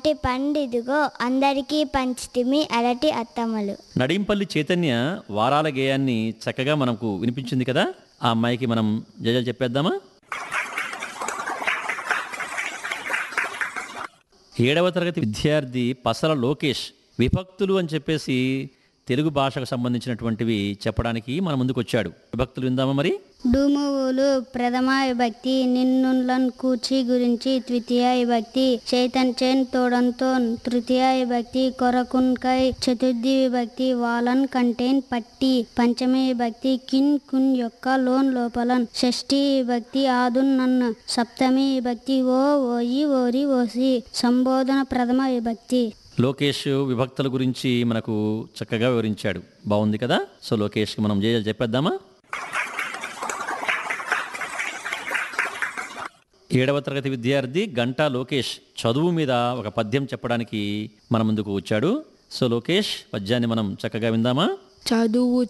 అరటి పండిదిగో అందరికీ పంచితిమి అరటి అత్తమ్మలు నడింపల్లి చైతన్య వారాల గేయాన్ని చక్కగా మనకు వినిపించింది కదా ఆ అమ్మాయికి మనం జజలు చెప్పేద్దామా ఏడవ తరగతి విద్యార్థి పసల లోకేష్ విభక్తులు అని చెప్పేసి తెలుగు భాషకు సంబంధించినటువంటివి చెప్పడానికి మన ముందుకు వచ్చాడు విభక్తులు విందామా మరి డూమువులు ప్రథమ విభక్తి నిన్నులన్ కూచి గురించి ద్వితీయ విభక్తి చైతన్యన్ తోడంతో తృతీయ విభక్తి కొరకున్కై చతుర్థి విభక్తి వాలన్ కంటైన్ పట్టి పంచమి విభక్తి కిన్ కున్ యొక్క లోన్ లోపలన్ షష్ఠి విభక్తి ఆదున్ నన్ను సప్తమి విభక్తి ఓ ఓయి ఓరి ఓసి సంబోధన ప్రథమ విభక్తి లోకేష్ విభక్తుల గురించి మనకు చక్కగా వివరించాడు బాగుంది కదా సో లోకేష్కి మనం జేజలు చెప్పేద్దామా ఏడవ తరగతి విద్యార్థి గంటా లోకేష్ చదువు మీద ఒక పద్యం చెప్పడానికి మన ముందుకు వచ్చాడు సో లోకేష్ పద్యాన్ని మనం చక్కగా విందామా చదువు